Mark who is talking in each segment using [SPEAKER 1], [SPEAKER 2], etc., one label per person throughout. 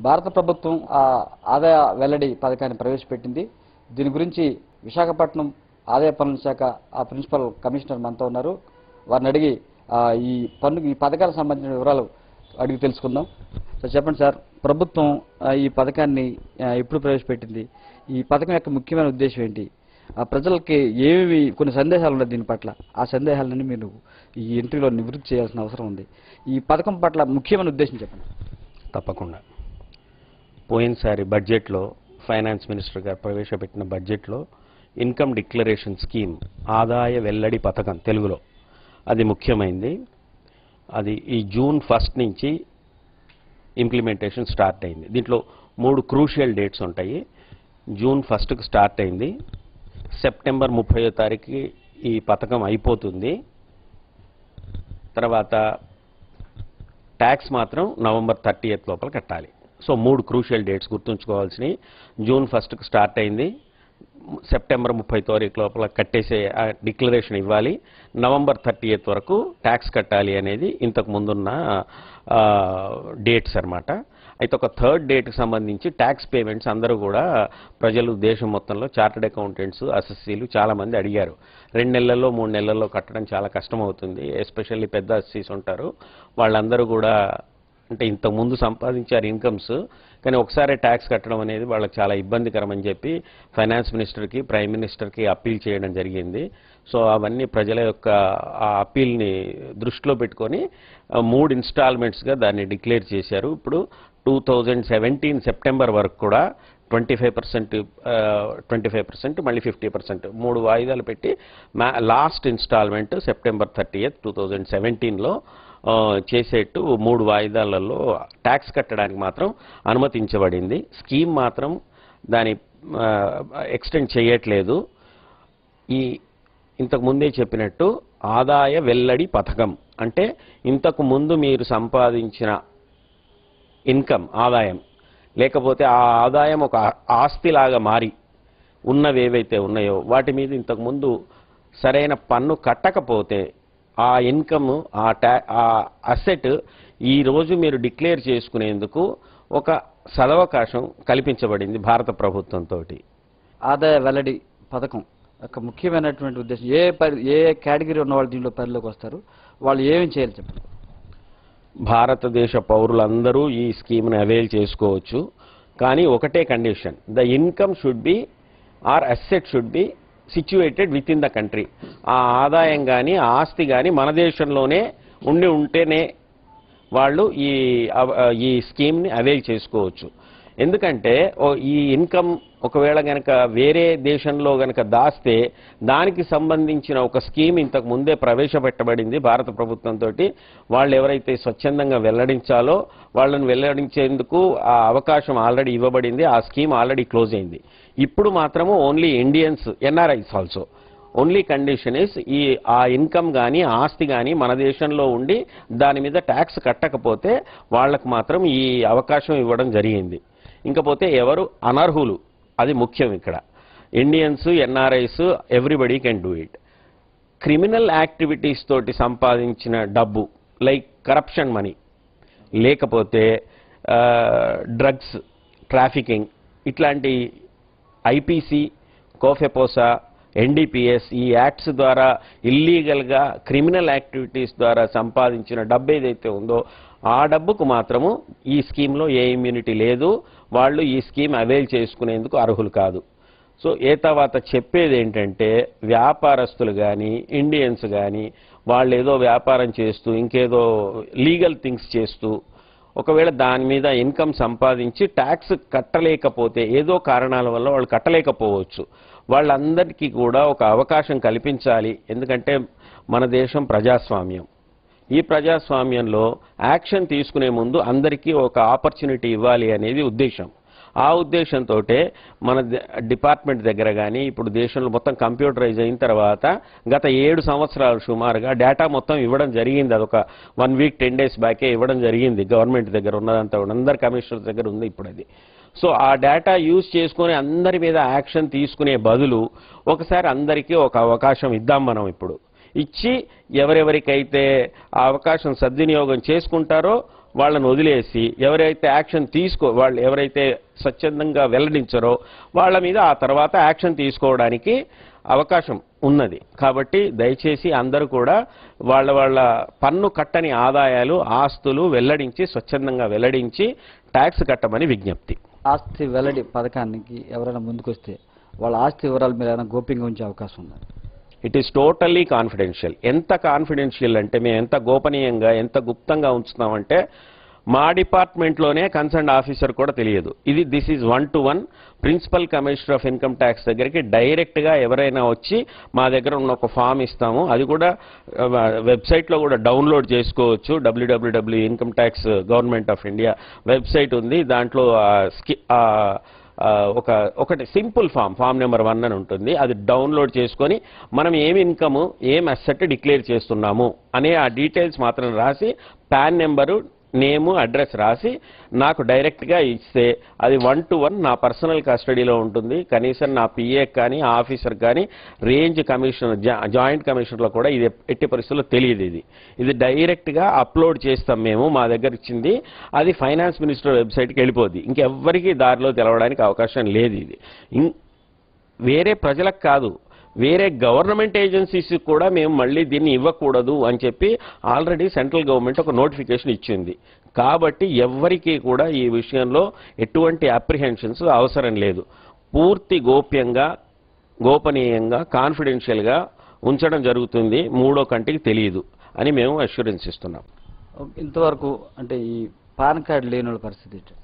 [SPEAKER 1] భారత ప్రభుత్వం ఆ ఆదాయ వెల్లడి పథకాన్ని ప్రవేశపెట్టింది దీని గురించి విశాఖపట్నం ఆదాయ పన్నుల శాఖ ఆ ప్రిన్సిపల్ కమిషనర్ మనతో ఉన్నారు వారిని అడిగి ఆ, ఈ పన్ను ఈ పథకాలకు సంబంధించిన వివరాలు అడిగి తెలుసుకుందాం సార్ చెప్పండి సార్ ప్రభుత్వం ఆ, ఈ పథకాన్ని ఆ, ఎప్పుడు ప్రవేశపెట్టింది ఈ పథకం యొక్క ముఖ్యమైన ఉద్దేశం ఏంటి ఆ ప్రజలకి ఏవి కొన్ని సందేహాలు ఉన్నాయి దీని పట్ల ఆ సందేహాలని మీరు ఈ ఎంట్రీలో నివృత్తి చేయాల్సిన అవసరం ఉంది ఈ పథకం పట్ల ముఖ్యమైన ఉద్దేశం చెప్పండి
[SPEAKER 2] తప్పకుండా పోయినసారి బడ్జెట్లో ఫైనాన్స్ మినిస్టర్ గారు ప్రవేశపెట్టిన బడ్జెట్లో ఇన్కమ్ డిక్లరేషన్ స్కీమ్ ఆదాయ వెల్లడి పథకం తెలుగులో అది ముఖ్యమైనది అది ఈ జూన్ ఫస్ట్ నుంచి ఇంప్లిమెంటేషన్ స్టార్ట్ అయింది దీంట్లో మూడు క్రూషియల్ డేట్స్ ఉంటాయి జూన్ ఫస్ట్కి స్టార్ట్ అయింది సెప్టెంబర్ ముప్పయో తారీఖుకి ఈ పథకం అయిపోతుంది తర్వాత ట్యాక్స్ మాత్రం నవంబర్ థర్టీ ఎయిత్ లోపల కట్టాలి సో మూడు క్రూషియల్ డేట్స్ గుర్తుంచుకోవాల్సినవి జూన్ ఫస్ట్కి స్టార్ట్ అయింది సెప్టెంబర్ ముప్పై తారీఖు లోపల కట్టేసే డిక్లరేషన్ ఇవ్వాలి నవంబర్ థర్టీ ఎయిత్ వరకు ట్యాక్స్ కట్టాలి అనేది ఇంతకు ముందున్న డేట్స్ అన్నమాట అయితే ఒక థర్డ్ డేట్కి సంబంధించి ట్యాక్స్ పేమెంట్స్ అందరూ కూడా ప్రజలు దేశం మొత్తంలో చార్టెడ్ అకౌంటెంట్స్ అసెస్సీలు చాలామంది అడిగారు రెండు నెలల్లో మూడు నెలల్లో కట్టడం చాలా కష్టం అవుతుంది ఎస్పెషల్లీ పెద్ద అసెస్సీస్ ఉంటారు వాళ్ళందరూ కూడా అంటే ఇంతకు ముందు సంపాదించారు ఇన్కమ్స్ కానీ ఒకసారి ట్యాక్స్ కట్టడం అనేది వాళ్ళకి చాలా ఇబ్బందికరం అని చెప్పి ఫైనాన్స్ మినిస్టర్కి ప్రైమ్ మినిస్టర్కి అప్పీల్ చేయడం జరిగింది సో అవన్నీ ప్రజల యొక్క ఆ అప్పీల్ని దృష్టిలో పెట్టుకొని ఆ, మూడు ఇన్స్టాల్మెంట్స్గా దాన్ని డిక్లేర్ చేశారు ఇప్పుడు టూ థౌజండ్ సెవెంటీన్ సెప్టెంబర్ వరకు కూడా twenty five percent twenty five percent మళ్ళీ ఫిఫ్టీ పర్సెంట్ మూడు వాయిదాలు పెట్టి మా last instalment September thirty eighth two thousand సెవెంటీన్లో చేసేట్టు మూడు వాయిదాలలో ట్యాక్స్ కట్టడానికి మాత్రం అనుమతించబడింది స్కీమ్ మాత్రం దాని ఎక్స్టెండ్ చేయట్లేదు ఈ ఇంతకు ముందే చెప్పినట్టు ఆదాయ వెల్లడి పథకం అంటే ఇంతకు ముందు మీరు సంపాదించిన ఇన్కమ్ ఆదాయం లేకపోతే ఆ ఆదాయం ఒక ఆస్తిలాగా మారి ఉన్నవి ఏవైతే ఉన్నాయో వాటి మీద ఇంతకు ముందు సరైన పన్ను కట్టకపోతే ఆ ఇన్కమ్ ఆ ట్యా ఆ అసెట్ ఈ రోజు మీరు డిక్లేర్ చేసుకునేందుకు ఒక సదవకాశం కల్పించబడింది భారత ప్రభుత్వంతో
[SPEAKER 1] ఆదాయ వెల్లడి పథకం యొక్క ముఖ్యమైనటువంటి ఉద్దేశం ఏ పరి ఏ కేటగిరీ ఉన్న వాళ్ళు దీంట్లో పరిలోకి వస్తారు వాళ్ళు ఏమేమి చేయాలి చెప్పండి
[SPEAKER 2] భారతదేశ పౌరులందరూ ఈ స్కీమ్ని అవైల్ చేసుకోవచ్చు కానీ ఒకటే condition the income should be or asset should be situated with in the country ఆ ఆదాయం కానీ ఆ ఆస్తి కానీ మన దేశంలోనే ఉండి ఉంటేనే వాళ్ళు ఈ అవ- ఈ స్కీమ్ని అవైల్ చేసుకోవచ్చు ఎందుకంటే ఓ ఈ ఇన్కమ్ ఒకవేళ గనక వేరే దేశంలో గనక దాస్తే దానికి సంబంధించిన ఒక స్కీమ్ ఇంతకు ముందే ప్రవేశపెట్టబడింది భారత ప్రభుత్వంతో వాళ్ళు ఎవరైతే స్వచ్ఛందంగా వెల్లడించాలో వాళ్ళని వెల్లడించేందుకు ఆ అవకాశం ఆల్రెడీ ఇవ్వబడింది ఆ స్కీమ్ ఆల్రెడీ క్లోజ్ అయింది ఇప్పుడు మాత్రము only Indians NRIs also only condition is ఈ ఆ ఇన్కమ్ కానీ ఆస్తి కానీ మన దేశంలో ఉండి దాని మీద ట్యాక్స్ కట్టకపోతే వాళ్ళకు మాత్రం ఈ అవకాశం ఇవ్వడం జరిగింది ఇంకపోతే ఎవరు అనర్హులు అది ముఖ్యం ఇక్కడ Indians NRIs everybody can do it criminal activities తోటి సంపాదించిన డబ్బు లైక్ కరప్షన్ మనీ లేకపోతే డ్రగ్స్ ట్రాఫికింగ్ ఇట్లాంటి ఐపీసీ కోఫెపోసా ఎన్డీపీఎస్ ఈ యాక్ట్స్ ద్వారా ఇల్లీగల్గా క్రిమినల్ యాక్టివిటీస్ ద్వారా సంపాదించిన డబ్బు ఏదైతే ఉందో ఆ డబ్బుకు మాత్రము ఈ స్కీమ్లో ఏ ఇమ్యూనిటీ లేదు వాళ్ళు ఈ స్కీమ్ అవైల్ చేసుకునేందుకు అర్హులు కాదు సో ఏ తర్వాత చెప్పేది ఏంటంటే వ్యాపారస్తులు కానీ ఇండియన్స్ కానీ వాళ్ళు ఏదో వ్యాపారం చేస్తూ ఇంకేదో లీగల్ థింగ్స్ చేస్తూ ఒకవేళ దాని మీద ఇన్కమ్ సంపాదించి ట్యాక్స్ కట్టలేకపోతే ఏదో కారణాల వల్ల వాళ్ళు కట్టలేకపోవచ్చు వాళ్ళందరికీ కూడా ఒక అవకాశం కల్పించాలి ఎందుకంటే మన దేశం ప్రజాస్వామ్యం ఈ ప్రజాస్వామ్యంలో యాక్షన్ తీసుకునే ముందు అందరికీ ఒక ఆపర్చునిటీ ఇవ్వాలి అనేది ఉద్దేశం ఆ ఉద్దేశంతో మన ద- డిపార్ట్మెంట్ దగ్గర కానీ ఇప్పుడు దేశంలో మొత్తం కంప్యూటరైజ్ అయిన తర్వాత గత ఏడు సంవత్సరాలు సుమారుగా డేటా మొత్తం ఇవ్వడం జరిగింది అదొక వన్ వీక్ టెన్ డేస్ బ్యాకే ఇవ్వడం జరిగింది గవర్నమెంట్ దగ్గర ఉన్నదంతా కూడా అందరు కమిషనర్స్ దగ్గర ఉంది ఇప్పుడు అది సో ఆ డేటా యూజ్ చేసుకొని అందరి మీద యాక్షన్ తీసుకునే బదులు ఒకసారి అందరికీ ఒక అవకాశం ఇద్దాం మనం ఇప్పుడు ఇచ్చి ఎవరెవరికైతే ఆ అవకాశం సద్వినియోగం చేసుకుంటారో వాళ్ళని వదిలేసి ఎవరైతే యాక్షన్ తీసుకో వాళ్ళు ఎవరైతే స్వచ్ఛందంగా వెల్లడించారో వాళ్ళ మీద ఆ తర్వాత యాక్షన్ తీసుకోవడానికి అవకాశం ఉన్నది కాబట్టి దయచేసి అందరూ కూడా వాళ్ళ వాళ్ళ పన్ను కట్టని ఆదాయాలు ఆస్తులు వెల్లడించి స్వచ్ఛందంగా వెల్లడించి ట్యాక్స్ కట్టమని విజ్ఞప్తి
[SPEAKER 1] ఆస్తి వెల్లడి పథకానికి ఎవరైనా ముందుకొస్తే వాళ్ళ ఆస్తి వివరాలు మీరు ఏమైనా గోప్యంగా ఉంచే అవకాశం ఉందా
[SPEAKER 2] ఇట్ ఈస్ టోటల్లీ కాన్ఫిడెన్షియల్ ఎంత కాన్ఫిడెన్షియల్ అంటే మేము ఎంత గోపనీయంగా ఎంత గుప్తంగా ఉంచుతామంటే మా డిపార్ట్మెంట్లోనే కన్సర్న్ ఆఫీసర్ కూడా తెలియదు ఇది this is one two one principal commissioner of income tax దగ్గరికి డైరెక్ట్గా ఎవరైనా వచ్చి మా దగ్గర ఉన్న ఒక ఫామ్ ఇస్తాము అది కూడా వెబ్సైట్లో కూడా డౌన్లోడ్ చేసుకోవచ్చు WWW income tax government of India website ఉంది దాంట్లో ఆ స్కి ఆ ఆ, ఒక ఒకటి simple form form number one అని ఉంటుంది అది డౌన్లోడ్ చేసుకొని మనం ఏం ఇన్కమ్ ఏం అసెట్ డిక్లేర్ చేస్తున్నాము అనే ఆ డీటెయిల్స్ మాత్రం రాసి పాన్ నెంబరు నేము అడ్రస్ రాసి నాకు డైరెక్ట్గా ఇస్తే అది వన్ టు వన్ నా పర్సనల్ కస్టడీలో ఉంటుంది కనీసం నా పిఏ కానీ ఆఫీసర్ కానీ రేంజ్ కమిషనర్ జాయింట్ కమిషనర్లో కూడా ఇది ఎట్టి పరిస్థితుల్లో తెలియదు ఇది ఇది డైరెక్ట్గా అప్లోడ్ చేస్తాం మేము మా దగ్గర ఇచ్చింది అది ఫైనాన్స్ మినిస్టర్ వెబ్సైట్కి వెళ్ళిపోద్ది ఇంకెవ్వరికీ దారిలో తెలవడానికి అవకాశం లేదు ఇది ఇం- వేరే ప్రజలకు కాదు వేరే గవర్నమెంట్ ఏజెన్సీస్ కూడా మేము మళ్ళీ దీన్ని ఇవ్వకూడదు అని చెప్పి ఆల్రెడీ సెంట్రల్ గవర్నమెంట్ ఒక నోటిఫికేషన్ ఇచ్చింది కాబట్టి ఎవ్వరికీ కూడా ఈ విషయంలో ఎటువంటి అప్రిహెన్షన్స్ అవసరం లేదు పూర్తి గోప్యంగా గోపనీయంగా కాన్ఫిడెన్షియల్గా ఉంచడం జరుగుతుంది మూడో కంటికి తెలియదు అని మేము అష్యూరెన్స్ ఇస్తున్నాం
[SPEAKER 1] ఇంతవరకు అంటే ఈ పాన్ కార్డు లేని వాళ్ళ పరిస్థితి ఏంటి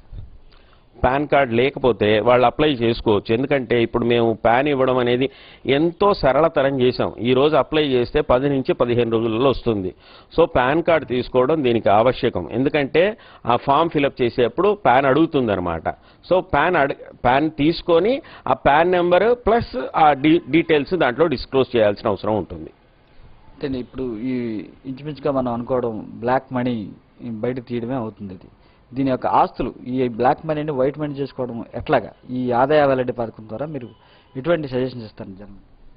[SPEAKER 2] పాన్ కార్డ్ లేకపోతే వాళ్ళు అప్లై చేసుకోవచ్చు ఎందుకంటే ఇప్పుడు మేము పాన్ ఇవ్వడం అనేది ఎంతో సరళతరం చేశాం ఈ రోజు అప్లై చేస్తే పది నుంచి పదిహేను రోజులలో వస్తుంది సో పాన్ కార్డ్ తీసుకోవడం దీనికి ఆవశ్యకం ఎందుకంటే ఆ ఫామ్ ఫిలప్ చేసేప్పుడు పాన్ అడుగుతుందన్నమాట సో పాన్ అడ పాన్ తీసుకొని ఆ పాన్ నెంబర్ ప్లస్ ఆ డీ డీటెయిల్స్ దాంట్లో డిస్క్లోజ్ చేయాల్సిన అవసరం ఉంటుంది
[SPEAKER 1] అంటే ఇప్పుడు ఈ ఇంచుమించుగా మనం అనుకోవడం బ్లాక్ మనీ బయట తీయడమే అవుతుంది ఇది దీని యొక్క ఆస్తులు ఈ బ్లాక్ మనీని వైట్ మనీ చేసుకోవడం ఎట్లాగా ఈ ఆదాయ వెల్లడి పథకం ద్వారా మీరు ఎటువంటి సజెషన్స్ ఇస్తారు జనం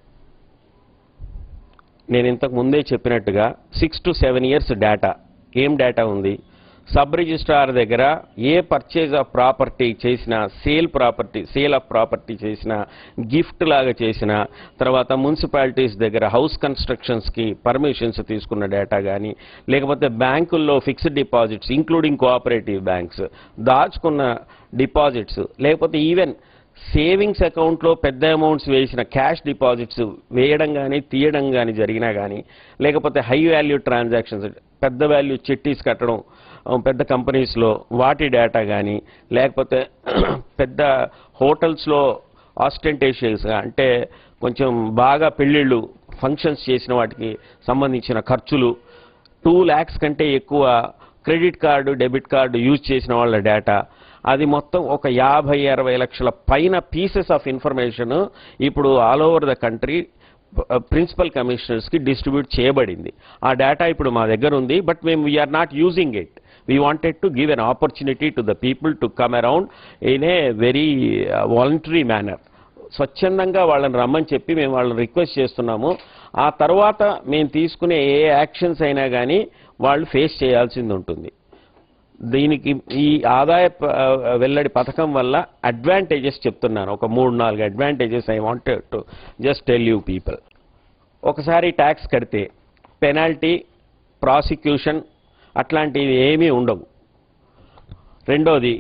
[SPEAKER 2] నేను ఇంతకు ముందే చెప్పినట్టుగా six to seven years data ఏం డేటా ఉంది సబ్ రిజిస్ట్రార్ దగ్గర ఏ పర్చేజ్ ఆఫ్ ప్రాపర్టీ చేసినా sale property sale of property చేసినా గిఫ్ట్ లాగా చేసినా తర్వాత మున్సిపాలిటీస్ దగ్గర హౌస్ కన్స్ట్రక్షన్స్కి పర్మిషన్స్ తీసుకున్న డేటా కానీ లేకపోతే బ్యాంకుల్లో fixed deposits including cooperative banks దాచుకున్న డిపాజిట్స్ లేకపోతే ఈవెన్ సేవింగ్స్ అకౌంట్లో పెద్ద అమౌంట్స్ వేసిన క్యాష్ డిపాజిట్స్ వేయడం కానీ తీయడం కానీ జరిగినా కానీ లేకపోతే హై వాల్యూ ట్రాన్సాక్షన్స్ పెద్ద వాల్యూ చిట్టీస్ కట్టడం ఆ, పెద్ద కంపెనీస్లో వాటి డేటా కానీ లేకపోతే పెద్ద హోటల్స్లో ఆస్టెంటేషియస్గా అంటే కొంచెం బాగా పెళ్ళిళ్ళు ఫంక్షన్స్ చేసిన వాటికి సంబంధించిన ఖర్చులు టూ ల్యాక్స్ కంటే ఎక్కువ credit card debit card use చేసిన వాళ్ళ డేటా అది మొత్తం ఒక యాభై అరవై లక్షల పైన పీసెస్ ఆఫ్ ఇన్ఫర్మేషన్ ఇప్పుడు all over the country principal కమిషనర్స్కి డిస్ట్రిబ్యూట్ చేయబడింది ఆ డేటా ఇప్పుడు మా దగ్గర ఉంది బట్ మేము we are not using it we wanted to give an opportunity to the people to come around in a very voluntary manner స్వచ్ఛందంగా వాళ్ళని రమ్మని చెప్పి మేము వాళ్ళని రిక్వెస్ట్ చేస్తున్నాము ఆ తర్వాత మేము తీసుకునే ఏ యాక్షన్స్ అయినా కానీ వాళ్ళు ఫేస్ చేయాల్సింది ఉంటుంది దీనికి ఈ ఆదాయ ప- వెల్లడి పథకం వల్ల అడ్వాంటేజెస్ చెప్తున్నాను ఒక మూడు నాలుగు advantages I wanted to just tell you people ఒకసారి ట్యాక్స్ కడితే పెనాల్టీ ప్రాసిక్యూషన్ అట్లాంటివి ఏమీ ఉండవు రెండోది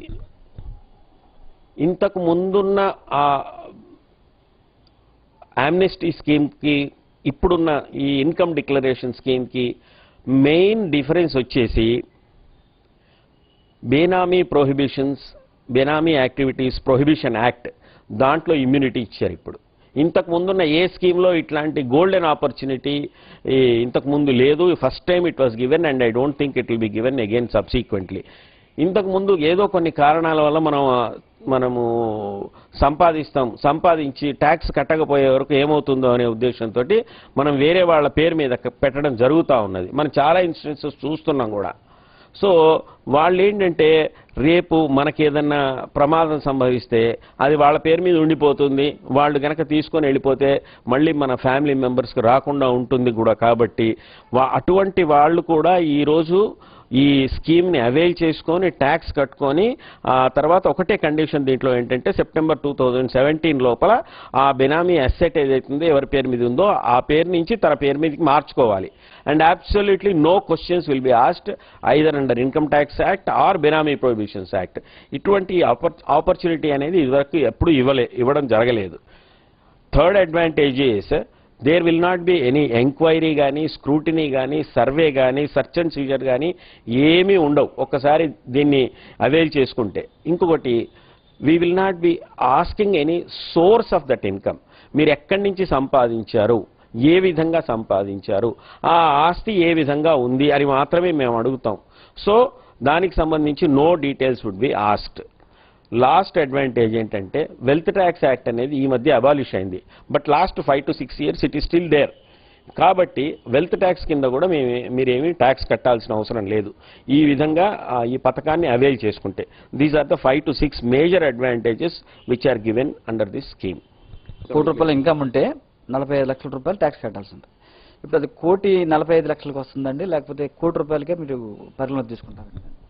[SPEAKER 2] ఇంతకు ముందున్న ఆ ఆమ్నెస్టీ స్కీమ్కి ఇప్పుడున్న ఈ ఇన్కమ్ డిక్లరేషన్ స్కీమ్కి మెయిన్ డిఫరెన్స్ వచ్చేసి benami prohibitions benami activities prohibition act దాంట్లో ఇమ్యూనిటీ ఇచ్చారు ఇప్పుడు ఇంతకు ముందున్న ఏ స్కీమ్లో ఇట్లాంటి గోల్డెన్ ఆపర్చునిటీ ఇంతకు ముందు లేదు first time it was given and I don't think it will be given again subsequently ఇంతకు ముందు ఏదో కొన్ని కారణాల వల్ల మనం మనము సంపాదిస్తాం సంపాదించి ట్యాక్స్ కట్టకపోయే వరకు ఏమవుతుందో అనే ఉద్దేశంతో మనం వేరే వాళ్ళ పేరు మీద పెట్టడం జరుగుతూ ఉన్నది మనం చాలా ఇన్స్టెన్సెస్ చూస్తున్నాం కూడా సో వాళ్ళు ఏంటంటే రేపు మనకి ఏదన్నా ప్రమాదం సంభవిస్తే అది వాళ్ళ పేరు మీద ఉండిపోతుంది వాళ్ళు గనక తీసుకొని వెళ్ళిపోతే మళ్ళీ మన ఫ్యామిలీ మెంబర్స్కి రాకుండా ఉంటుంది కూడా కాబట్టి వా- అటువంటి వాళ్ళు కూడా ఈరోజు ఈ స్కీమ్ని అవైల్ చేసుకొని ట్యాక్స్ కట్టుకొని ఆ తర్వాత ఒకటే కండిషన్ దీంట్లో ఏంటంటే సెప్టెంబర్ టూ థౌజండ్ సెవెంటీన్ లోపల ఆ బెనామీ అసెట్ ఏదైతుందో ఎవరి పేరు మీద ఉందో ఆ పేరు నుంచి తన పేరు మీదకి మార్చుకోవాలి and absolutely no questions will be asked either under income tax act or benami prohibitions act ఇటువంటి ఆపర్చునిటీ అనేది ఇదివరకు ఎప్పుడు ఇవ్వలే ఇవ్వడం జరగలేదు third advantage is there will not be any enquiry కానీ స్క్రూటినీ కానీ సర్వే కానీ సర్చ్ అండ్ సీజర్ కానీ ఏమీ ఉండవు ఒక్కసారి దీన్ని అవైల్ చేసుకుంటే ఇంకొకటి we will not be asking any source of that income మీరు ఎక్కడి నుంచి సంపాదించారు ఏ విధంగా సంపాదించారు ఆ ఆస్తి ఏ విధంగా ఉంది అని మాత్రమే మేము అడుగుతాం సో దానికి సంబంధించి no details would be asked last advantage ఏంటంటే వెల్త్ ట్యాక్స్ యాక్ట్ అనేది ఈ మధ్య అబాలిష్ అయింది but last five to six years it is still there కాబట్టి వెల్త్ ట్యాక్స్ కింద కూడా మేము మీరేమీ ట్యాక్స్ కట్టాల్సిన అవసరం లేదు ఈ విధంగా ఆ, ఈ పథకాన్ని అవైల్ చేసుకుంటే these are the five to six major advantages which are given under this scheme
[SPEAKER 1] కోటి రూపాయల ఇన్కమ్ ఉంటే నలభై ఐదు లక్షల రూపాయలు ట్యాక్స్ కట్టాల్సి ఉంటుంది ఇప్పుడు అది కోటి నలభై ఐదు లక్షలకు వస్తుందండి లేకపోతే కోటి రూపాయలకే మీరు పరిగణలోకి తీసుకుంటారు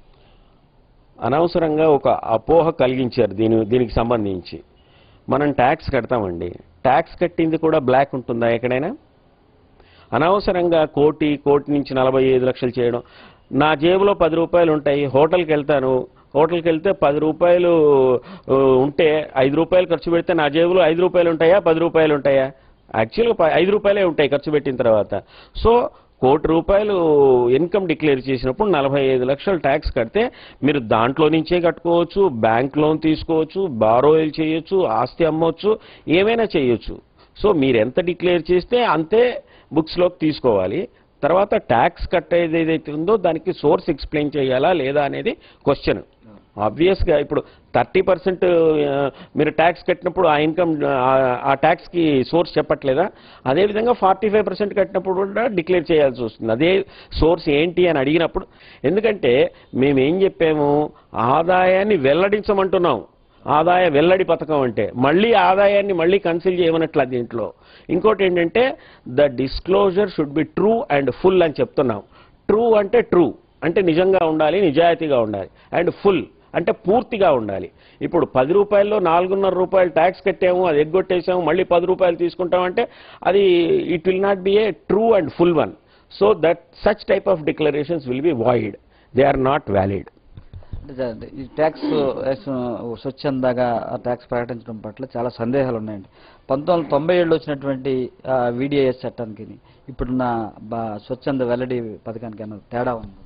[SPEAKER 2] అనవసరంగా ఒక అపోహ కలిగించారు దీని దీనికి సంబంధించి మనం ట్యాక్స్ కడతామండి ట్యాక్స్ కట్టింది కూడా బ్లాక్ ఉంటుందా ఎక్కడైనా అనవసరంగా కోటి కోటి నుంచి నలభై ఐదు లక్షలు చేయడం నా జేబులో పది రూపాయలు ఉంటాయి హోటల్కి వెళ్తాను హోటల్కి వెళ్తే పది రూపాయలు ఆ, ఉంటే ఐదు రూపాయలు ఖర్చు పెడితే నా జేబులో ఐదు రూపాయలు ఉంటాయా పది రూపాయలు ఉంటాయా యాక్చువల్గా ప- ఐదు రూపాయలే ఉంటాయి ఖర్చు పెట్టిన తర్వాత సో కోటి రూపాయలు ఇన్కమ్ డిక్లేర్ చేసినప్పుడు నలభై ఐదు లక్షలు ట్యాక్స్ కడితే మీరు దాంట్లో నుంచే కట్టుకోవచ్చు బ్యాంక్ లోన్ తీసుకోవచ్చు బారోయిల్ చేయొచ్చు ఆస్తి అమ్మవచ్చు ఏమైనా చేయొచ్చు సో మీరు ఎంత డిక్లేర్ చేస్తే అంతే బుక్స్లోకి తీసుకోవాలి తర్వాత ట్యాక్స్ కట్టేది ఏదైతే ఉందో దానికి సోర్స్ ఎక్స్ప్లెయిన్ చేయాలా లేదా అనేది క్వశ్చన్ ఆబ్వియస్గా ఇప్పుడు థర్టీ పర్సెంట్ మీరు ట్యాక్స్ కట్టినప్పుడు ఆ ఇన్కమ్ ఆ ట్యాక్స్కి సోర్స్ చెప్పట్లేదా అదేవిధంగా ఫార్టీ ఫైవ్ పర్సెంట్ కట్టినప్పుడు కూడా డిక్లేర్ చేయాల్సి వస్తుంది అదే సోర్స్ ఏంటి అని అడిగినప్పుడు ఎందుకంటే మేము ఏం చెప్పాము ఆదాయాన్ని వెల్లడించమంటున్నాం ఆదాయ వెల్లడి పథకం అంటే మళ్ళీ ఆదాయాన్ని మళ్ళీ కన్సిల్ చేయమన్నట్ల దీంట్లో ఇంకోటి ఏంటంటే the disclosure should be true and full అని చెప్తున్నాం ట్రూ అంటే ట్రూ అంటే నిజంగా ఉండాలి నిజాయితీగా ఉండాలి అండ్ ఫుల్ అంటే పూర్తిగా ఉండాలి ఇప్పుడు పది రూపాయల్లో నాలుగున్నర రూపాయలు ట్యాక్స్ కట్టాము అది ఎగ్గొట్టేసాము మళ్ళీ పది రూపాయలు తీసుకుంటామంటే అది it will not be a true and full one so that such type of declarations will be void they are not valid
[SPEAKER 1] అంటే జ- ఈ ట్యాక్స్ వేసిన- స్వచ్ఛందంగా ఆ ట్యాక్స్ ప్రకటించడం పట్ల చాలా సందేహాలు ఉన్నాయండి పంతొమ్మిది వందల తొంభై ఏడులో వచ్చినటువంటి విడిఐఎస్ చట్టానికి ఇప్పుడున్న బా- స్వచ్ఛంద వెల్లడి పథకానికి అన్న తేడా ఉంది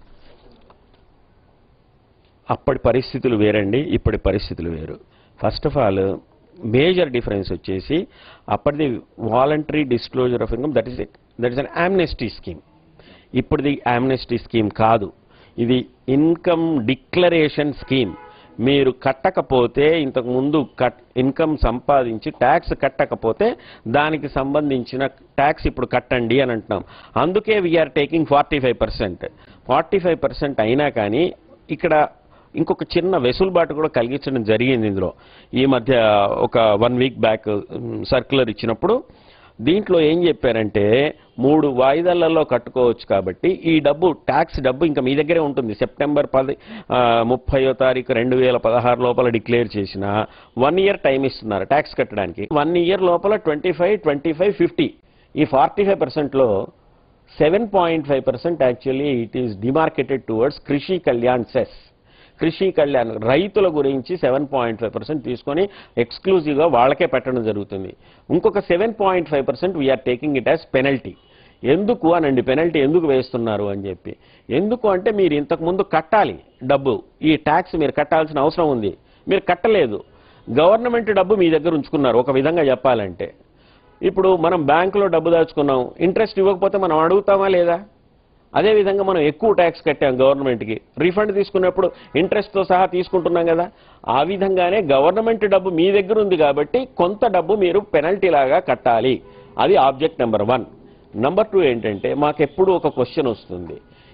[SPEAKER 2] అప్పటి పరిస్థితులు వేరండి ఇప్పటి పరిస్థితులు వేరు first of all major difference వచ్చేసి అప్పటిది voluntary disclosure of income that is that is an amnesty scheme ఇప్పటిది ఆమ్నెస్టీ స్కీమ్ కాదు ఇది ఇన్కమ్ డిక్లరేషన్ స్కీమ్ మీరు కట్టకపోతే ఇంతకు ముందు కట్ ఇన్కమ్ సంపాదించి ట్యాక్స్ కట్టకపోతే దానికి సంబంధించిన ట్యాక్స్ ఇప్పుడు కట్టండి అని అంటున్నాం అందుకే we are taking forty five percent forty five percent అయినా కానీ ఇక్కడ ఇంకొక చిన్న వెసులుబాటు కూడా కలిగించడం జరిగింది ఇందులో ఈ మధ్య ఒక వన్ వీక్ బ్యాక్ సర్క్యులర్ ఇచ్చినప్పుడు దీంట్లో ఏం చెప్పారంటే మూడు వాయిదాలలో కట్టుకోవచ్చు కాబట్టి ఈ డబ్బు ట్యాక్స్ డబ్బు ఇంకా మీ దగ్గరే ఉంటుంది సెప్టెంబర్ పది ఆ, ముప్పయో తారీఖు రెండు వేల పదహారు లోపల డిక్లేర్ చేసిన వన్ ఇయర్ టైం ఇస్తున్నారు ట్యాక్స్ కట్టడానికి వన్ ఇయర్ లోపల twenty five twenty five fifty ఈ ఫార్టీ ఫైవ్ పర్సెంట్లో seven point five percent actually it is demarcated towards Krishi Kalyan cess కృషి కళ్యాణ్ రైతుల గురించి సెవెన్ పాయింట్ ఫైవ్ పర్సెంట్ తీసుకొని ఎక్స్క్లూజివ్గా వాళ్ళకే పెట్టడం జరుగుతుంది ఇంకొక seven point five percent we are taking it as penalty ఎందుకు అనండి పెనల్టీ ఎందుకు వేస్తున్నారు అని చెప్పి ఎందుకు అంటే మీరు ఇంతకు ముందు కట్టాలి డబ్బు ఈ ట్యాక్స్ మీరు కట్టాల్సిన అవసరం ఉంది మీరు కట్టలేదు గవర్నమెంట్ డబ్బు మీ దగ్గర ఉంచుకున్నారు ఒక విధంగా చెప్పాలంటే ఇప్పుడు మనం బ్యాంకులో డబ్బు దాచుకున్నాం ఇంట్రెస్ట్ ఇవ్వకపోతే మనం అడుగుతామా లేదా అదేవిధంగా మనం ఎక్కువ ట్యాక్స్ కట్టాం గవర్నమెంట్కి రీఫండ్ తీసుకున్నప్పుడు ఇంట్రెస్ట్తో సహా తీసుకుంటున్నాం కదా ఆ విధంగానే గవర్నమెంట్ డబ్బు మీ దగ్గర ఉంది కాబట్టి కొంత డబ్బు మీరు పెనల్టీ లాగా కట్టాలి అది object number one number two ఏంటంటే మాకెప్పుడు ఒక క్వశ్చన్ వస్తుంది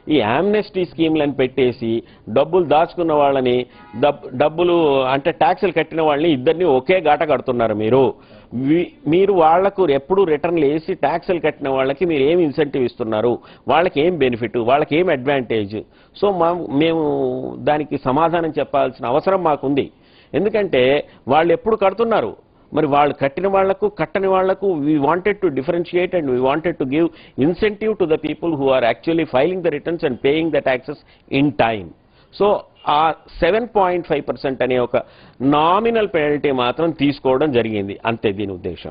[SPEAKER 2] ఈ యామ్నెస్టీ స్కీమ్లను పెట్టేసి డబ్బులు దాచుకున్న వాళ్ళని డబ్- డబ్బులు అంటే ట్యాక్సులు కట్టిన వాళ్ళని ఇద్దరిని ఒకే గాట కడుతున్నారు మీరు వి- మీరు వాళ్లకు ఎప్పుడు రిటర్న్లు వేసి ట్యాక్సులు కట్టిన వాళ్ళకి మీరు ఏం ఇన్సెంటివ్ ఇస్తున్నారు వాళ్ళకి ఏం బెనిఫిట్ వాళ్ళకి ఏం అడ్వాంటేజ్ సో మా మేము దానికి సమాధానం చెప్పాల్సిన అవసరం మాకుంది ఎందుకంటే వాళ్ళు ఎప్పుడు కడుతున్నారు మరి వాళ్ళు కట్టిన వాళ్లకు కట్టని వాళ్లకు we wanted to differentiate and we wanted to give incentive to the people who are actually filing the returns and paying the taxes in time so ఆ సెవెన్ పాయింట్ ఫైవ్ పర్సెంట్ అనే ఒక నామినల్ పెనాల్టీ మాత్రం తీసుకోవడం జరిగింది అంతే దీని ఉద్దేశం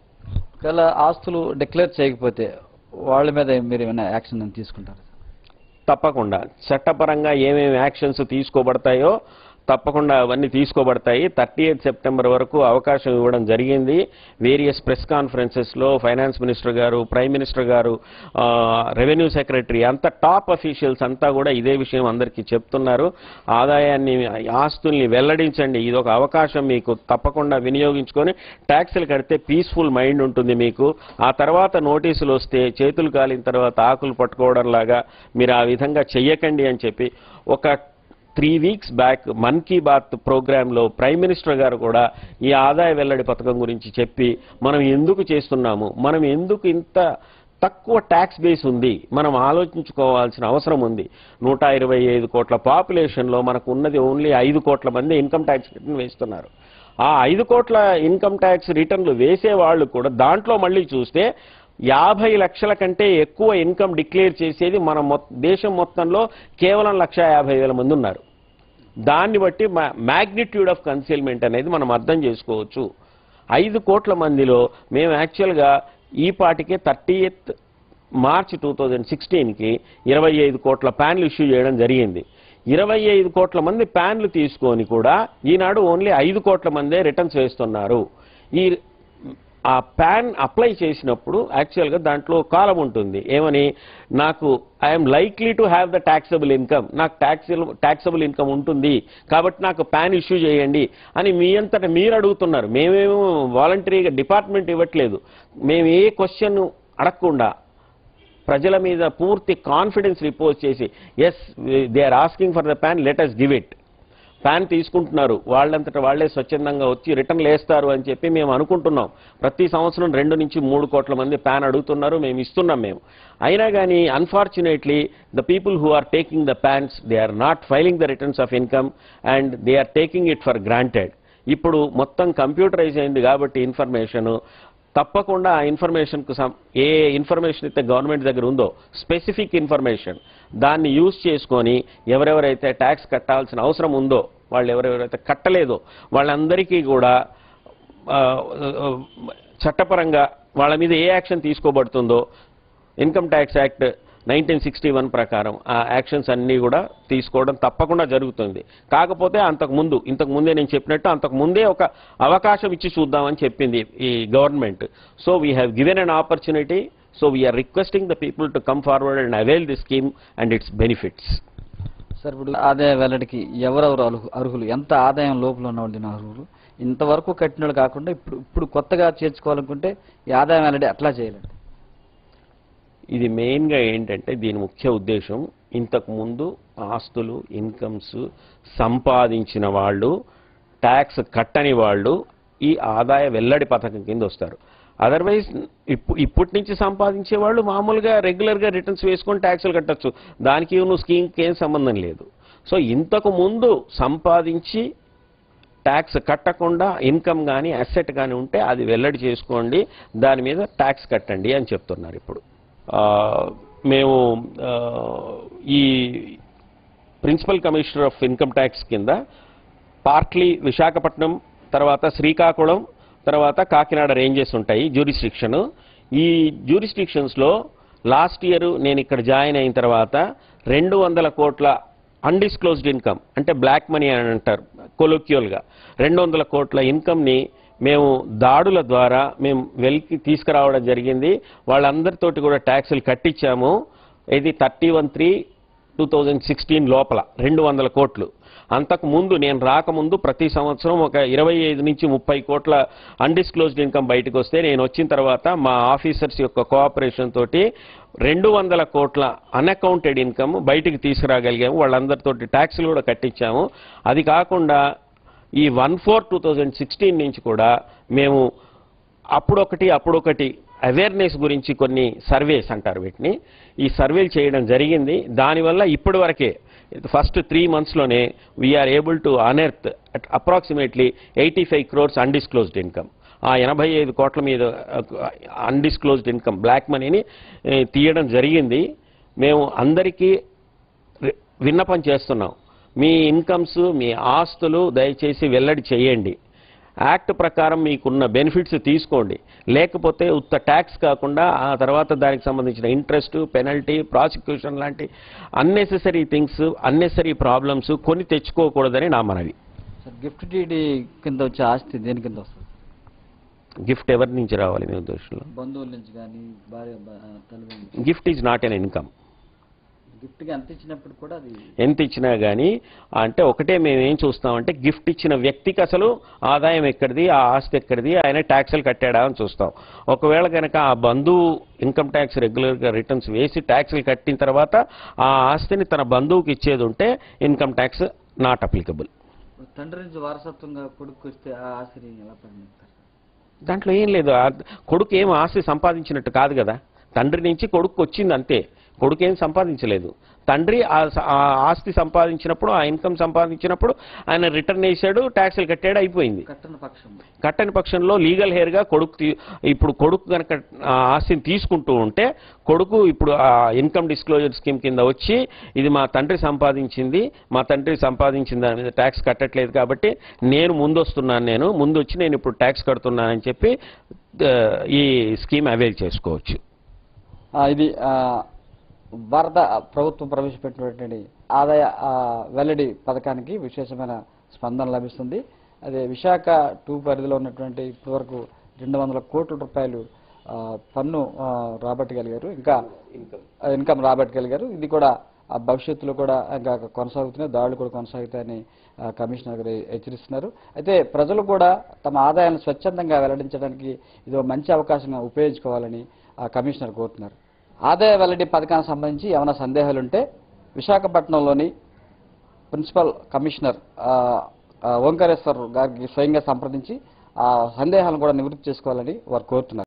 [SPEAKER 1] ఒకవేళ ఆస్తులు డిక్లేర్ చేయకపోతే వాళ్ళ మీద మీరు ఏమైనా యాక్షన్ తీసుకుంటారు
[SPEAKER 2] తప్పకుండా చట్టపరంగా ఏమేమి యాక్షన్స్ తీసుకోబడతాయో తప్పకుండా అవన్నీ తీసుకోబడతాయి థర్టీ ఎయిత్ సెప్టెంబర్ వరకు అవకాశం ఇవ్వడం జరిగింది వేరియస్ ప్రెస్ కాన్ఫరెన్సెస్లో ఫైనాన్స్ మినిస్టర్ గారు ప్రైమ్ మినిస్టర్ గారు ఆ, రెవెన్యూ సెక్రటరీ అంత టాప్ అఫీషియల్స్ అంతా కూడా ఇదే విషయం అందరికీ చెప్తున్నారు ఆదాయాన్ని ఆస్తుల్ని వెల్లడించండి ఇది ఒక అవకాశం మీకు తప్పకుండా వినియోగించుకొని ట్యాక్సులు కడితే పీస్ఫుల్ మైండ్ ఉంటుంది మీకు ఆ తర్వాత నోటీసులు వస్తే చేతులు కాలిన తర్వాత ఆకులు పట్టుకోవడం లాగా మీరు ఆ విధంగా చెయ్యకండి అని చెప్పి ఒక three weeks back Mann Ki Baat ప్రోగ్రాంలో ప్రైమ్ మినిస్టర్ గారు కూడా ఈ ఆదాయ వెల్లడి పథకం గురించి చెప్పి మనం ఎందుకు చేస్తున్నాము మనం ఎందుకు ఇంత తక్కువ ట్యాక్స్ బేస్ ఉంది మనం ఆలోచించుకోవాల్సిన అవసరం ఉంది నూట ఇరవై ఐదు కోట్ల పాపులేషన్లో మనకు ఉన్నది ఓన్లీ ఐదు కోట్ల మంది ఇన్కమ్ ట్యాక్స్ రిటర్న్ వేస్తున్నారు ఆ ఐదు కోట్ల ఇన్కమ్ ట్యాక్స్ రిటర్న్లు వేసే వాళ్ళు కూడా దాంట్లో మళ్ళీ చూస్తే యాభై లక్షల కంటే ఎక్కువ ఇన్కమ్ డిక్లేర్ చేసేది మన మొత్- దేశం మొత్తంలో కేవలం లక్ష యాభై వేల మంది ఉన్నారు దాన్ని బట్టి మ్యాగ్నిట్యూడ్ ఆఫ్ కన్సీల్మెంట్ అనేది మనం అర్థం చేసుకోవచ్చు ఐదు కోట్ల మందిలో మేము యాక్చువల్గా ఈ పాటికే thirty eighth March two thousand సిక్స్టీన్కి ఇరవై ఐదు కోట్ల ప్యాన్లు ఇష్యూ చేయడం జరిగింది ఇరవై ఐదు కోట్ల మంది ప్యాన్లు తీసుకొని కూడా ఈనాడు ఓన్లీ ఐదు కోట్ల మందే రిటర్న్స్ వేస్తున్నారు ఈ ఆ ప్యాన్ అప్లై చేసినప్పుడు యాక్చువల్గా దాంట్లో కాలం ఉంటుంది ఏమని నాకు I'm likely to have the taxable income నాకు ట్యాక్స్ ట్యాక్సబుల్ ఇన్కమ్ ఉంటుంది కాబట్టి నాకు ప్యాన్ ఇష్యూ చేయండి అని మీ అంతటా మీరు అడుగుతున్నారు మేమేమో వాలంటరీగా డిపార్ట్మెంట్ ఇవ్వట్లేదు మేము ఏ క్వశ్చన్ అడగకుండా ప్రజల మీద పూర్తి కాన్ఫిడెన్స్ రిపోజ్ చేసి yes they are asking for the PAN let us give it PAN తీసుకుంటున్నారు వాళ్ళంతటా వాళ్ళే స్వచ్ఛందంగా వచ్చి రిటర్న్లు వేస్తారు అని చెప్పి మేము అనుకుంటున్నాం ప్రతి సంవత్సరం రెండు నుంచి మూడు కోట్ల మంది ప్యాన్ అడుగుతున్నారు మేము ఇస్తున్నాం మేము అయినా కానీ unfortunately the people who are taking the PANs they are not filing the returns of income and they are taking it for granted ఇప్పుడు మొత్తం కంప్యూటరైజ్ అయింది కాబట్టి ఇన్ఫర్మేషన్ తప్పకుండా ఆ ఇన్ఫర్మేషన్కు సం ఏ ఇన్ఫర్మేషన్ అయితే గవర్నమెంట్ దగ్గర ఉందో స్పెసిఫిక్ ఇన్ఫర్మేషన్ దాన్ని యూజ్ చేసుకొని ఎవరెవరైతే ట్యాక్స్ కట్టాల్సిన అవసరం ఉందో వాళ్ళు ఎవరెవరైతే కట్టలేదో వాళ్ళందరికీ కూడా ఆ, ఆ, చట్టపరంగా వాళ్ళ మీద ఏ యాక్షన్ తీసుకోబడుతుందో income tax act nineteen sixty one ప్రకారం ఆ యాక్షన్స్ అన్నీ కూడా తీసుకోవడం తప్పకుండా జరుగుతుంది కాకపోతే అంతకు ముందు ఇంతకు ముందే నేను చెప్పినట్టు అంతకు ముందే ఒక అవకాశం ఇచ్చి చూద్దామని చెప్పింది ఈ government so we have given an opportunity so we are requesting the people to come forward and avail the scheme and its benefits
[SPEAKER 1] sir ఇప్పుడు ఆదాయ వెల్లడికి ఎవరెవరు అర్హు- అర్హులు ఎంత ఆదాయం లోపల ఉన్న వాళ్ళు దీని అర్హులు ఇంతవరకు కట్టిన వాళ్ళు కాకుండా ఇప్పుడు ఇప్పుడు కొత్తగా చేర్చుకోవాలనుకుంటే ఈ ఆదాయం వెల్లడి అట్లా చేయాలండి
[SPEAKER 2] ఇది మెయిన్గా ఏంటంటే దీని ముఖ్య ఉద్దేశం ఇంతకు ముందు ఆస్తులు ఇన్కమ్స్ సంపాదించిన వాళ్ళు ట్యాక్స్ కట్టని వాళ్ళు ఈ ఆదాయ వెల్లడి పథకం కింద వస్తారు అదర్వైజ్ ఇప్పు ఇప్పటి నుంచి సంపాదించే వాళ్ళు మామూలుగా రెగ్యులర్గా రిటర్న్స్ వేసుకొని ట్యాక్సులు కట్టచ్చు దానికి నువ్వు స్కీమ్కి ఏం సంబంధం లేదు సో ఇంతకు ముందు సంపాదించి ట్యాక్స్ కట్టకుండా ఇన్కమ్ కానీ అసెట్ కానీ ఉంటే అది వెల్లడి చేసుకోండి దాని మీద ట్యాక్స్ కట్టండి అని చెప్తున్నారు ఇప్పుడు ఆ, మేము ఆ, ఈ principal commissioner of income tax కింద పార్ట్లీ విశాఖపట్నం తర్వాత శ్రీకాకుళం తర్వాత కాకినాడ రేంజెస్ ఉంటాయి జ్యూరిస్డిక్షన్ ఈ జ్యూరిస్డిక్షన్స్లో లాస్ట్ ఇయర్ నేను ఇక్కడ జాయిన్ అయిన తర్వాత రెండు వందల కోట్ల అన్డిస్క్లోజ్డ్ ఇన్కమ్ అంటే బ్లాక్ మనీ అని అంటారు కొలోక్యువల్గా రెండు వందల కోట్ల ఇన్కమ్ని మేము దాడుల ద్వారా మేము వెలికి తీసుకురావడం జరిగింది వాళ్ళందరితోటి కూడా ట్యాక్సులు కట్టించాము ఇది thirty one three two thousand sixteen లోపల రెండు వందల కోట్లు అంతకు ముందు నేను రాకముందు ప్రతి సంవత్సరం ఒక ఇరవై ఐదు నుంచి ముప్పై కోట్ల అన్డిస్క్లోజ్డ్ ఇన్కమ్ బయటకు వస్తే నేను వచ్చిన తర్వాత మా ఆఫీసర్స్ యొక్క కోఆపరేషన్ తోటి రెండు వందల కోట్ల అన్అకౌంటెడ్ ఇన్కమ్ బయటికి తీసుకురాగలిగాము వాళ్ళందరితోటి ట్యాక్స్లు కూడా కట్టించాము అది కాకుండా ఈ one four two thousand sixteen నుంచి కూడా మేము అప్పుడొకటి అప్పుడొకటి అవేర్నెస్ గురించి కొన్ని సర్వేస్ అంటారు వీటిని ఈ సర్వేలు చేయడం జరిగింది దానివల్ల ఇప్పటి వరకే ఫస్ట్ త్రీ మంత్స్లోనే we are able to unearth approximately eighty five crores undisclosed income ఆ ఎనభై ఐదు కోట్ల మీద అన్డిస్క్లోజ్డ్ ఇన్కమ్ బ్లాక్ మనీని ఏ, తీయడం జరిగింది మేము అందరికీ రి- విన్నపం చేస్తున్నాం మీ ఇన్కమ్స్ మీ ఆస్తులు దయచేసి వెల్లడి చేయండి యాక్ట్ ప్రకారం మీకున్న బెనిఫిట్స్ తీసుకోండి లేకపోతే ఉత్త ట్యాక్స్ కాకుండా ఆ తర్వాత దానికి సంబంధించిన ఇంట్రెస్ట్ పెనల్టీ ప్రాసిక్యూషన్ లాంటి అన్నెసెసరీ థింగ్స్ అన్నెసరీ ప్రాబ్లమ్స్ కొని తెచ్చుకోకూడదని నా మనవి
[SPEAKER 1] సార్ గిఫ్ట్ డీడీ కింద వచ్చే ఆస్తి దేని కింద వస్తుంది
[SPEAKER 2] గిఫ్ట్ ఎవరి నుంచి రావాలి మీ ఉద్దేశంలో
[SPEAKER 1] బంధువుల నుంచి కానీ భార్య బ- తల్లిదండ్రులు
[SPEAKER 2] gift is not an income
[SPEAKER 1] గిఫ్ట్గా ఎంత ఇచ్చినప్పుడు కూడా అది
[SPEAKER 2] ఎంత ఇచ్చినా కానీ అంటే ఒకటే మేము ఏం చూస్తామంటే గిఫ్ట్ ఇచ్చిన వ్యక్తికి అసలు ఆదాయం ఎక్కడిది ఆ ఆస్తి ఎక్కడిది ఆయన ట్యాక్సులు కట్టాడా అని చూస్తాం ఒకవేళ కనుక ఆ బంధువు ఇన్కమ్ ట్యాక్స్ రెగ్యులర్గా రిటర్న్స్ వేసి ట్యాక్సులు కట్టిన తర్వాత ఆ ఆస్తిని తన బంధువుకి ఇచ్చేది ఉంటే ఇన్కమ్ ట్యాక్స్ నాట్ అప్లికబుల్
[SPEAKER 1] తండ్రి నుంచి వారసత్వంగా కొడుకు వస్తే ఆ ఆస్తిని ఎలా పరిగణిస్తారు
[SPEAKER 2] దాంట్లో ఏం లేదు ఆ కొడుకు ఏం ఆస్తి సంపాదించినట్టు కాదు కదా తండ్రి నుంచి కొడుకు వచ్చింది అంతే కొడుకు ఏం సంపాదించలేదు తండ్రి ఆ స- ఆ ఆస్తి సంపాదించినప్పుడు ఆ ఇన్కమ్ సంపాదించినప్పుడు ఆయన రిటర్న్ వేసాడు ట్యాక్సులు కట్టాడు అయిపోయింది
[SPEAKER 1] కట్టని పక్షం
[SPEAKER 2] కట్టని పక్షంలో లీగల్ హెయిర్గా కొడుకు తీ- ఇప్పుడు కొడుకు కనుక ఆ ఆస్తిని తీసుకుంటూ ఉంటే కొడుకు ఇప్పుడు ఆ ఇన్కమ్ డిస్క్లోజర్ స్కీమ్ కింద వచ్చి ఇది మా తండ్రి సంపాదించింది మా తండ్రి సంపాదించిన దాని మీద ట్యాక్స్ కట్టట్లేదు కాబట్టి నేను ముందు వస్తున్నాను నేను ముందు వచ్చి నేను ఇప్పుడు ట్యాక్స్ కడుతున్నానని చెప్పి ఆ, ఈ స్కీమ్ అవైల్ చేసుకోవచ్చు
[SPEAKER 1] ఆ, ఇది ఆ, భారత ప్రభుత్వం ప్రవేశపెట్టినటువంటి ఆదాయ ఆ, వెల్లడి పథకానికి విశేషమైన స్పందన లభిస్తుంది అదే విశాఖ టూ పరిధిలో ఉన్నటువంటి ఇప్పటివరకు రెండు వందల కోట్ల రూపాయలు ఆ, పన్ను ఆ, రాబట్టగలిగారు ఇంకా ఇన్కమ్ రాబట్టగలిగారు ఇది కూడా ఆ భవిష్యత్తులో కూడా ఇంకా కొనసాగుతున్నాయి దాడులు కూడా కొనసాగుతాయని ఆ, కమిషనర్ గారు హెచ్చరిస్తున్నారు అయితే ప్రజలు కూడా తమ ఆదాయాన్ని స్వచ్ఛందంగా వెల్లడించడానికి ఇది ఒక మంచి అవకాశంగా ఉపయోగించుకోవాలని ఆ కమిషనర్ కోరుతున్నారు ఆదాయ వెల్లడి పథకానికి సంబంధించి ఏమైనా సందేహాలు ఉంటే విశాఖపట్నంలోని ప్రిన్సిపల్ కమిషనర్ ఆ, ఆ, ఓంకారేశ్వర్ గారికి స్వయంగా సంప్రదించి ఆ సందేహాలను కూడా నివృత్తి చేసుకోవాలని వారు కోరుతున్నారు